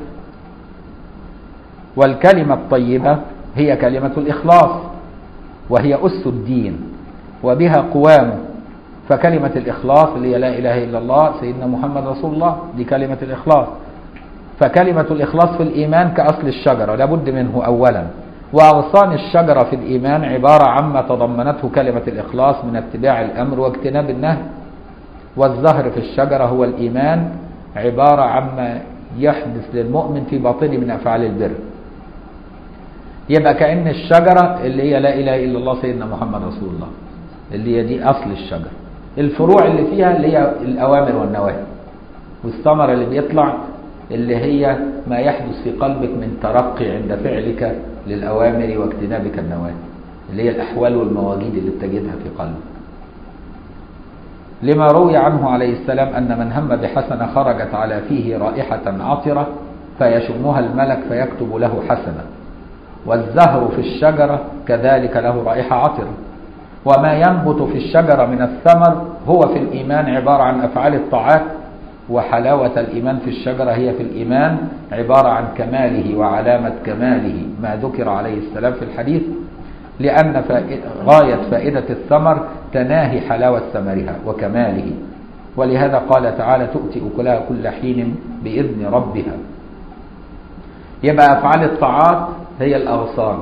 والكلمة الطيبة هي كلمة الإخلاص وهي أس الدين وبها قوامه فكلمة الإخلاص اللي هي لا إله إلا الله سيدنا محمد رسول الله دي كلمة الإخلاص فكلمة الإخلاص في الإيمان كأصل الشجرة لابد منه أولا وأغصان الشجرة في الإيمان عبارة عما تضمنته كلمة الإخلاص من اتباع الأمر واجتناب النهي والزهر في الشجرة هو الإيمان عبارة عما يحدث للمؤمن في باطنه من أفعال البر يبقى كأن الشجرة اللي هي لا إله إلا الله سيدنا محمد رسول الله اللي هي دي أصل الشجرة الفروع اللي فيها اللي هي الأوامر والنواهي والثمرة اللي بيطلع اللي هي ما يحدث في قلبك من ترقي عند فعلك للأوامر واجتنابك النواهي اللي هي الأحوال والمواجيد اللي بتجدها في قلبك لما روي عنه عليه السلام أن من هم بحسنة خرجت على فيه رائحة عطرة فيشمها الملك فيكتب له حسنة والزهر في الشجرة كذلك له رائحة عطرة وما ينبت في الشجرة من الثمر هو في الإيمان عبارة عن أفعال الطاعات وحلاوة الإيمان في الشجرة هي في الإيمان عبارة عن كماله وعلامة كماله ما ذكر عليه السلام في الحديث لأن غاية فائدة الثمر تناهي حلاوة ثمرها وكماله ولهذا قال تعالى تؤتي أكلها كل حين بإذن ربها يبقى أفعال الطاعات هي الأغصان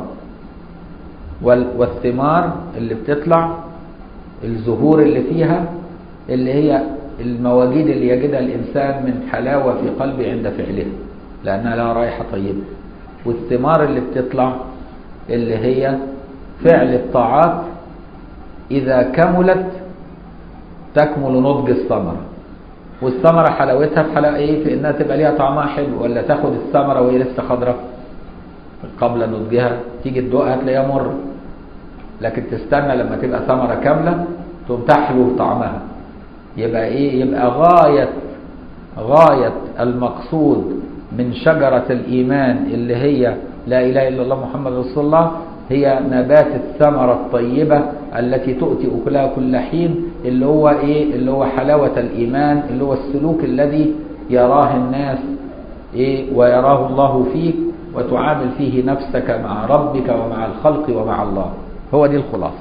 والثمار اللي بتطلع الزهور اللي فيها اللي هي المواجيد اللي يجدها الإنسان من حلاوة في قلبه عند فعلها لأنها لها رائحة طيبة والثمار اللي بتطلع اللي هي فعل الطاعات إذا كملت تكمل نضج الثمرة والثمرة حلاوتها في حلاوة إيه؟ في إنها تبقى ليها طعمها حلو ولا تاخد الثمرة وهي لسه خضراء قبل نضجها تيجي تدوقها تلاقيها مر لكن تستنى لما تبقى ثمرة كاملة تقوم تحلو طعمها يبقى إيه؟ يبقى غاية غاية المقصود من شجرة الإيمان اللي هي لا إله إلا الله محمد رسول الله هي نبات الثمرة الطيبة التي تؤتي أكلها كل حين اللي هو إيه اللي هو حلاوة الإيمان اللي هو السلوك الذي يراه الناس إيه ويراه الله فيك وتعامل فيه نفسك مع ربك ومع الخلق ومع الله هو دي الخلاصة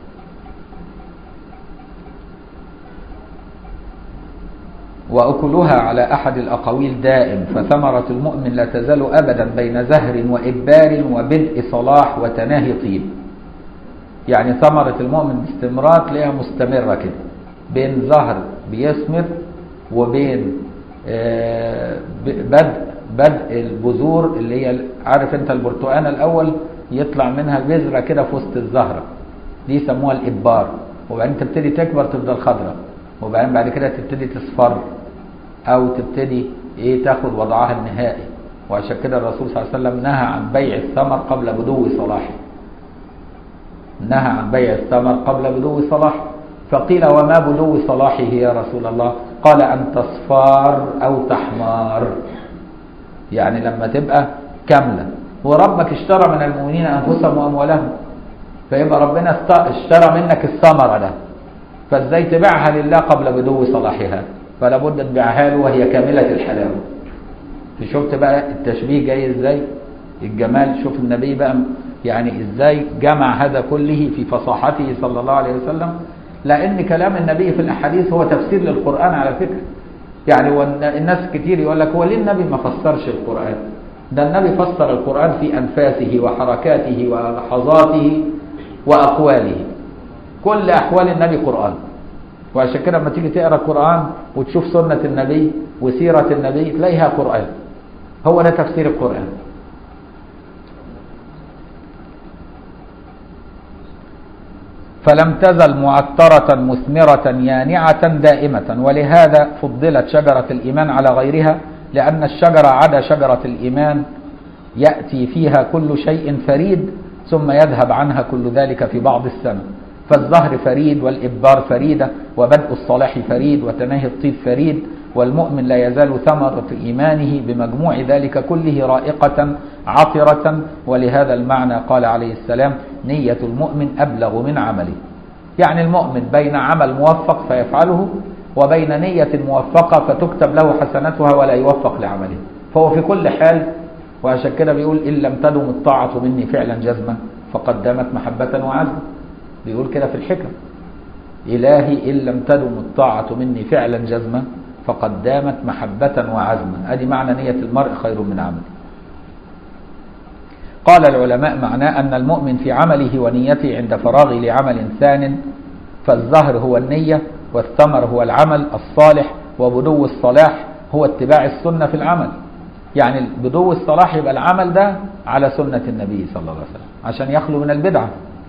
وأكلها على أحد الأقاويل دائم فثمرة المؤمن لا تزال أبدا بين زهر وإبار وبدء صلاح وتناهي طيب يعني ثمرة المؤمن باستمرار تلاقيها مستمرة كده بين زهر بيثمر وبين بدء بدء البذور اللي هي عارف انت البرتقانه الاول يطلع منها بذره كده في وسط الزهره دي يسموها الابار وبعدين تبتدي تكبر تفضل خضراء وبعدين بعد كده تبتدي تصفر او تبتدي ايه تاخد وضعها النهائي وعشان كده الرسول صلى الله عليه وسلم نهى عن بيع الثمر قبل بدو صلاحه نهى عن بيع الثمر قبل بدو صلاحه فقيل وما بدو صلاحه يا رسول الله قال ان تصفار او تحمار يعني لما تبقى كامله وربك اشترى من المؤمنين انفسهم واموالهم فيبقى ربنا اشترى منك الثمره ده فازاي تبيعها لله قبل بدو صلاحها فلا بد تبيعها له وهي كامله الحلاوه شفت بقى التشبيه جاي ازاي الجمال شوف النبي بقى يعني ازاي جمع هذا كله في فصاحته صلى الله عليه وسلم لان كلام النبي في الاحاديث هو تفسير للقران على فكره يعني الناس كتير يقول لك هو ليه النبي ما فسرش القران ده النبي فسر القران في انفاسه وحركاته ولحظاته واقواله كل احوال النبي قران وعشان كده لما تيجي تقرا القران وتشوف سنه النبي وسيره النبي تلاقيها قران هو ده تفسير القران فلم تزل معطرة مثمرة يانعة دائمة ولهذا فضلت شجرة الإيمان على غيرها لأن الشجرة عدا شجرة الإيمان يأتي فيها كل شيء فريد ثم يذهب عنها كل ذلك في بعض السنة فالزهر فريد والإبار فريدة وبدء الصلاح فريد وتناهي الطيب فريد والمؤمن لا يزال ثمرة إيمانه بمجموع ذلك كله رائقة عطرة ولهذا المعنى قال عليه السلام نية المؤمن أبلغ من عمله يعني المؤمن بين عمل موفق فيفعله وبين نية موفقة فتكتب له حسناتها ولا يوفق لعمله فهو في كل حال وعشان كده بيقول إن لم تدم الطاعة مني فعلا جزما فقد دامت محبة وعزما بيقول كده في الحكم إلهي إن لم تدم الطاعة مني فعلا جزما فقد دامت محبة وعزما ادي معنى نية المرء خير من عمله قال العلماء معناه أن المؤمن في عمله ونيته عند فراغه لعمل ثان فالزهر هو النية والثمر هو العمل الصالح وبدو الصلاح هو اتباع السنة في العمل يعني بدو الصلاح يبقى العمل ده على سنة النبي صلى الله عليه وسلم عشان يخلو من البدعة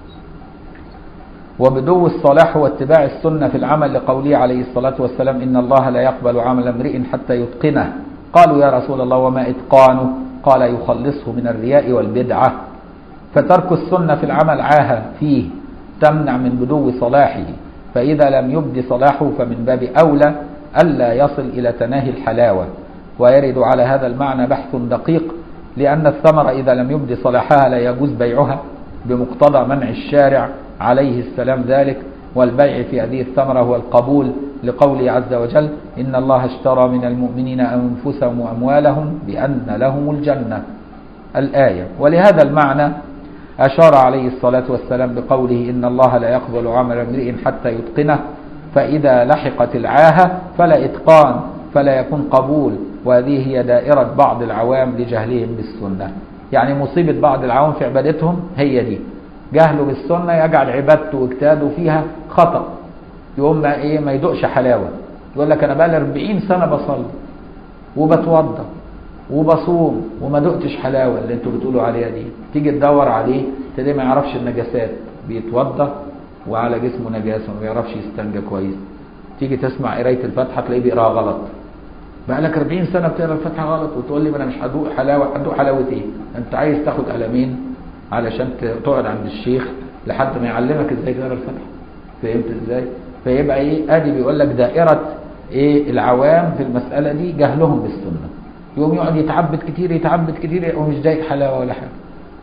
وبدو الصلاح هو اتباع السنة في العمل لقوله عليه الصلاة والسلام إن الله لا يقبل عمل امرئ حتى يتقنه قالوا يا رسول الله وما إتقانه قال يخلصه من الرياء والبدعة فترك السنة في العمل عاهة فيه تمنع من بدو صلاحه فإذا لم يبد صلاحه فمن باب أولى ألا يصل إلى تناهي الحلاوة ويرد على هذا المعنى بحث دقيق لأن الثمرة إذا لم يبد صلاحها لا يجوز بيعها بمقتضى منع الشارع عليه السلام ذلك والبيع في هذه الثمرة هو القبول لقوله عز وجل إن الله اشترى من المؤمنين أنفسهم وأموالهم بأن لهم الجنة الآية ولهذا المعنى أشار عليه الصلاة والسلام بقوله إن الله لا يقبل عمل امرئ حتى يتقنه فإذا لحقت العاهة فلا إتقان فلا يكون قبول وهذه هي دائرة بعض العوام لجهلهم بالسنة يعني مصيبة بعض العوام في عبادتهم هي دي جهله بالسنة يجعل عبادته واجتهاده فيها خطأ يقوم ما ايه ما يدقش حلاوة يقول لك انا بقى لي 40 سنة بصلي وبتوضى وبصوم وما دقتش حلاوة اللي انتوا بتقولوا عليها دي تيجي تدور عليه تلاقيه ما يعرفش النجاسات بيتوضى وعلى جسمه نجاسة وما بيعرفش يستنجى كويس تيجي تسمع قراية الفاتحة تلاقيه بيقراها غلط بقى لك 40 سنة بتقرا الفاتحة غلط وتقول لي ما انا مش هدوق حلاوة هدوق حلاوة ايه انت عايز تاخد قلمين علشان تقعد عند الشيخ لحد ما يعلمك ازاي تقرا الفاتحة فهمت ازاي فيبقى ايه ادي بيقول لك دائرة ايه العوام في المسألة دي جهلهم بالسنة يقوم يقعد يتعبد كتير يتعبد كتير ومش ضايق حلاوة ولا حاجة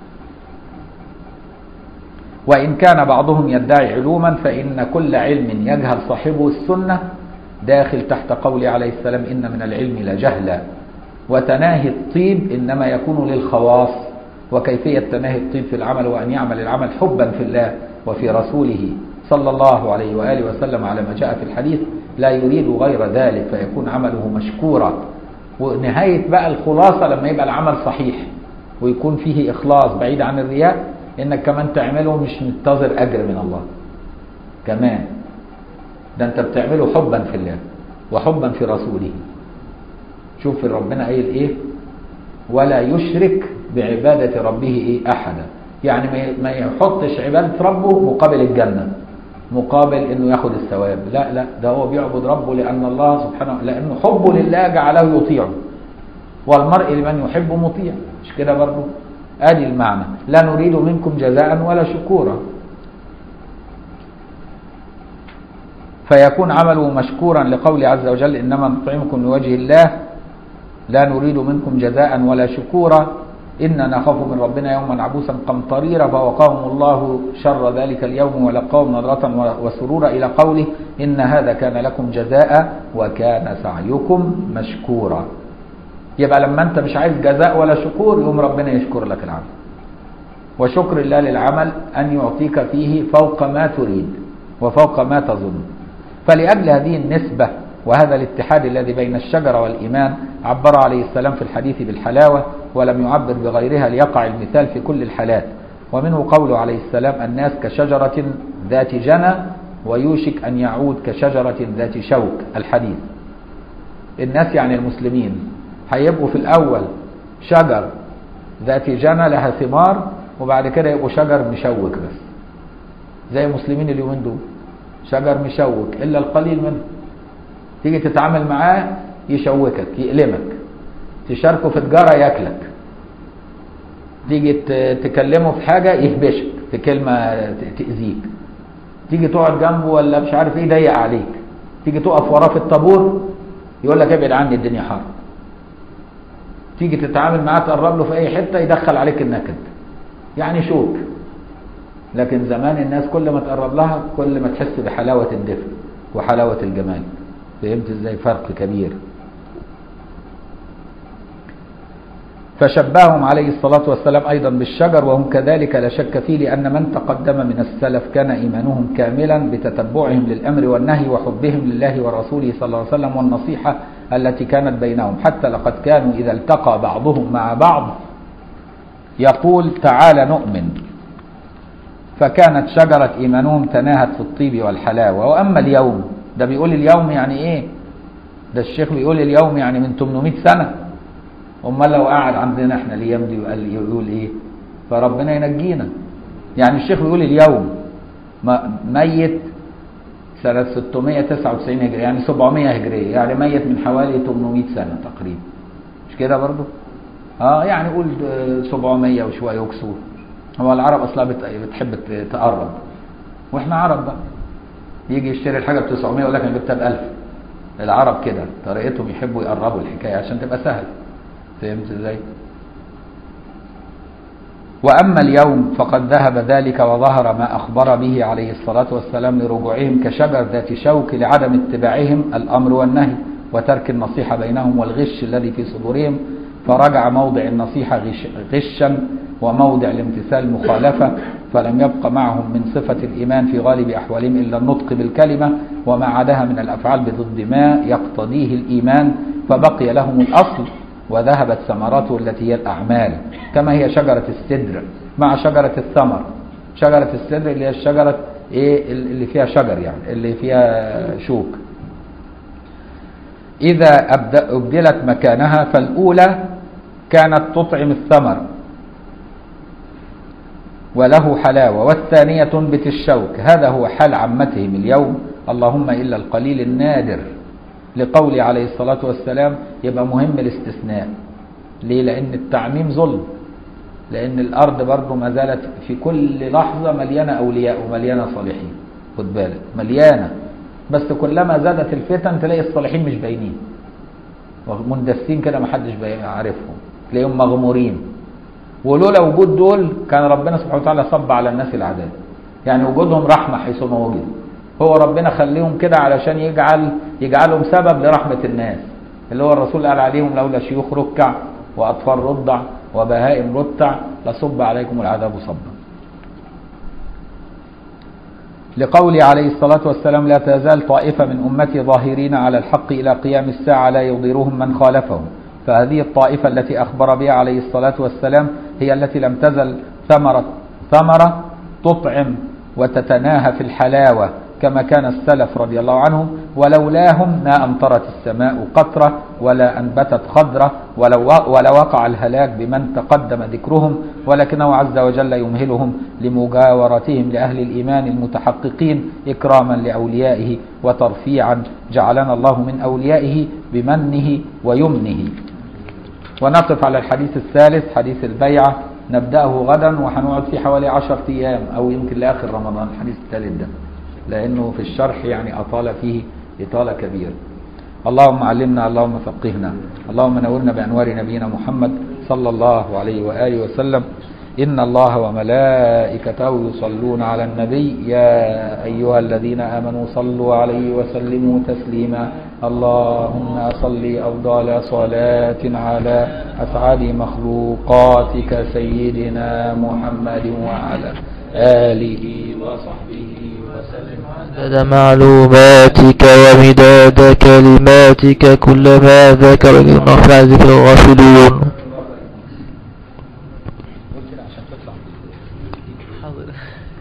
وإن كان بعضهم يدعي علوما فإن كل علم يجهل صاحبه السنة داخل تحت قول عليه السلام إن من العلم لجهلا وتناهي الطيب إنما يكون للخواص وكيفية تناهي الطيب في العمل وأن يعمل العمل حبا في الله وفي رسوله صلى الله عليه وآله وسلم على ما جاء في الحديث لا يريد غير ذلك فيكون عمله مشكورا ونهاية بقى الخلاصة لما يبقى العمل صحيح ويكون فيه إخلاص بعيد عن الرياء إنك كمان تعمله مش منتظر أجر من الله كمان ده أنت بتعمله حبا في الله وحبا في رسوله شوف ربنا قايل إيه ولا يشرك بعبادة ربه إيه أحدا يعني ما يحطش عبادة ربه مقابل الجنة مقابل انه ياخد الثواب لا لا ده هو بيعبد ربه لان الله سبحانه لانه حبه لله جعله يطيعه والمرء لمن يحب مطيع مش كده برضه ادي المعنى لا نريد منكم جزاء ولا شكورا فيكون عمله مشكورا لقول عز وجل انما نطعمكم لوجه الله لا نريد منكم جزاء ولا شكورا إنا نخاف من ربنا يوما عبوسا قمطريرا فوقاهم الله شر ذلك اليوم ولقاهم نظرة وسرورا إلى قوله إن هذا كان لكم جزاء وكان سعيكم مشكورا يبقى لما أنت مش عايز جزاء ولا شكور يوم ربنا يشكر لك العمل وشكر الله للعمل أن يعطيك فيه فوق ما تريد وفوق ما تظن فلأجل هذه النسبة وهذا الاتحاد الذي بين الشجرة والإيمان عبر عليه السلام في الحديث بالحلاوة ولم يعبر بغيرها ليقع المثال في كل الحالات ومنه قوله عليه السلام الناس كشجرة ذات جنى ويوشك أن يعود كشجرة ذات شوك الحديث الناس يعني المسلمين هيبقوا في الأول شجر ذات جنى لها ثمار وبعد كده يبقوا شجر مشوك بس زي المسلمين اليومين دول شجر مشوك إلا القليل منه تيجي تتعامل معاه يشوكك يألمك تشاركه في تجارة ياكلك تيجي تكلمه في حاجة يهبشك في كلمة تأذيك تيجي تقعد جنبه ولا مش عارف ايه يضيق عليك تيجي تقف وراه في الطابور يقول لك ابعد عني الدنيا حر تيجي تتعامل معاه تقرب له في اي حتة يدخل عليك النكد يعني شوك لكن زمان الناس كل ما تقرب لها كل ما تحس بحلاوة الدفء وحلاوة الجمال فهمت ازاي فرق كبير فشبههم عليه الصلاة والسلام أيضا بالشجر وهم كذلك لا شك فيه لأن من تقدم من السلف كان إيمانهم كاملا بتتبعهم للأمر والنهي وحبهم لله ورسوله صلى الله عليه وسلم والنصيحة التي كانت بينهم حتى لقد كانوا إذا التقى بعضهم مع بعض يقول تعالى نؤمن فكانت شجرة إيمانهم تناهت في الطيب والحلاوة وأما اليوم ده بيقول اليوم يعني إيه ده الشيخ بيقول اليوم يعني من 800 سنة امال لو قعد عندنا احنا الايام دي وقال يقول ايه فربنا ينجينا يعني الشيخ بيقول اليوم ميت سنة 699 هجرية يعني 700 هجرية يعني ميت من حوالي 800 سنة تقريبا مش كده برضو اه يعني قول 700 وشوية وكسور هو العرب اصلا بتحب تقرب واحنا عرب بقى يجي يشتري الحاجه ب 900 يقول لك انا جبتها ب 1000 العرب كده طريقتهم يحبوا يقربوا الحكايه عشان تبقى سهل فهمت ازاي واما اليوم فقد ذهب ذلك وظهر ما اخبر به عليه الصلاه والسلام لرجوعهم كشجر ذات شوك لعدم اتباعهم الامر والنهي وترك النصيحه بينهم والغش الذي في صدورهم فرجع موضع النصيحه غش غشا وموضع الامتثال مخالفه فلم يبق معهم من صفة الإيمان في غالب أحوالهم إلا النطق بالكلمة وما عداها من الأفعال بضد ما يقتضيه الإيمان فبقي لهم الأصل وذهبت ثمرته التي هي الأعمال كما هي شجرة السدر مع شجرة الثمر شجرة السدر اللي هي الشجرة إيه اللي فيها شجر يعني اللي فيها شوك إذا أبدلت مكانها فالأولى كانت تطعم الثمر وله حلاوة والثانية تنبت الشوك هذا هو حال عامتهم اليوم اللهم إلا القليل النادر لقول عليه الصلاة والسلام يبقى مهم الاستثناء ليه لأن التعميم ظلم لأن الأرض برضو ما زالت في كل لحظة مليانة أولياء ومليانة صالحين خد بالك مليانة بس كلما زادت الفتن تلاقي الصالحين مش باينين مندسين كده محدش عارفهم تلاقيهم مغمورين ولولا وجود دول كان ربنا سبحانه وتعالى صب على الناس العذاب يعني وجودهم رحمة حيثما وجد هو ربنا خليهم كده علشان يجعل يجعلهم سبب لرحمة الناس اللي هو الرسول قال عليهم لولا شيوخ ركع وأطفال رضع وبهائم رتع لصب عليكم العذاب صبا لقول عليه الصلاة والسلام لا تزال طائفة من أمتي ظاهرين على الحق إلى قيام الساعة لا يضيرهم من خالفهم فهذه الطائفة التي أخبر بها عليه الصلاة والسلام هي التي لم تزل ثمرة ثمرة تطعم وتتناهى في الحلاوة كما كان السلف رضي الله عنهم ولولاهم ما أمطرت السماء قطرة ولا أنبتت خضرة ولو ولا وقع الهلاك بمن تقدم ذكرهم ولكنه عز وجل يمهلهم لمجاورتهم لأهل الإيمان المتحققين إكراما لأوليائه وترفيعا جعلنا الله من أوليائه بمنه ويمنه ونقف على الحديث الثالث حديث البيعة نبدأه غدا وهنقعد فيه حوالي عشر أيام أو يمكن لآخر رمضان الحديث الثالث ده لأنه في الشرح يعني أطال فيه إطالة كبيرة اللهم علمنا اللهم فقهنا اللهم نورنا بأنوار نبينا محمد صلى الله عليه وآله وسلم إن الله وملائكته يصلون على النبي يا أيها الذين آمنوا صلوا عليه وسلموا تسليما اللهم صل أفضل صلاة على أسعد مخلوقاتك سيدنا محمد وعلى آله وصحبه وسلم عدد معلوماتك ومداد كلماتك كلما ذكرك المخفى ذكر الغافلون حاضر